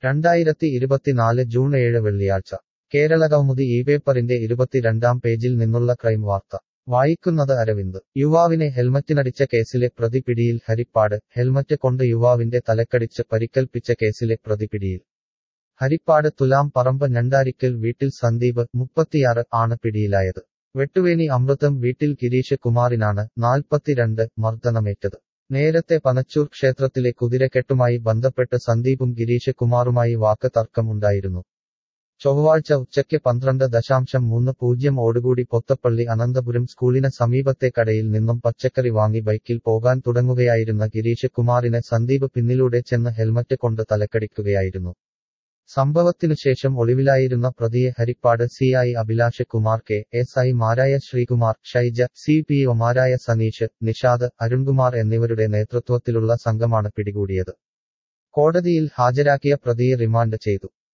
രണ്ടായിരത്തി ഇരുപത്തിനാല് ജൂൺ ഏഴ് വെള്ളിയാഴ്ച കേരളകൗമുദി ഈ പേപ്പറിന്റെ ഇരുപത്തിരണ്ടാം പേജിൽ നിന്നുള്ള ക്രൈം വാർത്ത വായിക്കുന്നത് അരവിന്ദ് യുവാവിനെ ഹെൽമറ്റിനടിച്ച കേസിലെ പ്രതി പിടിയിൽ ഹരിപ്പാട് ഹെൽമറ്റ് കൊണ്ട് യുവാവിന്റെ തലക്കടിച്ച് പരിക്കൽപ്പിച്ച കേസിലെ പ്രതി പിടിയിൽ ഹരിപ്പാട് തുലാം പറമ്പ് ഞണ്ടാരിക്കൽ വീട്ടിൽ സന്ദീപ് മുപ്പത്തിയാറ് ആണ് പിടിയിലായത് വെട്ടുവേണി അമൃതം വീട്ടിൽ ഗിരീഷ് കുമാറിനാണ് നാൽപ്പത്തിരണ്ട് മർദ്ദനമേറ്റത് നേരത്തെ പനച്ചൂർ ക്ഷേത്രത്തിലെ കുതിരക്കെട്ടുമായി ബന്ധപ്പെട്ട് സന്ദീപും ഗിരീഷ് കുമാറുമായി വാക്ക് തർക്കമുണ്ടായിരുന്നു ചൊവ്വാഴ്ച ഉച്ചയ്ക്ക് പന്ത്രണ്ട് ദശാംശം മൂന്ന് പൂജ്യം ഓടുകൂടി പൊത്തപ്പള്ളി അനന്തപുരം സ്കൂളിന് സമീപത്തെ കടയിൽ നിന്നും പച്ചക്കറി വാങ്ങി ബൈക്കിൽ പോകാൻ തുടങ്ങുകയായിരുന്ന ഗിരീഷ് കുമാറിനെ സന്ദീപ് പിന്നിലൂടെ ചെന്ന് ഹെൽമറ്റ് കൊണ്ട് തലക്കടിക്കുകയായിരുന്നു സംഭവത്തിനുശേഷം ഒളിവിലായിരുന്ന പ്രതിയെ Harippad C I Abhilash Kumar K S I മാരായ ശ്രീകുമാർ ഷൈജ സി പി ഒമാരായ സനീഷ് നിഷാദ് അരുൺകുമാർ എന്നിവരുടെ നേതൃത്വത്തിലുള്ള സംഘമാണ് പിടികൂടിയത് കോടതിയിൽ ഹാജരാക്കിയ പ്രതിയെ റിമാൻഡ് ചെയ്തു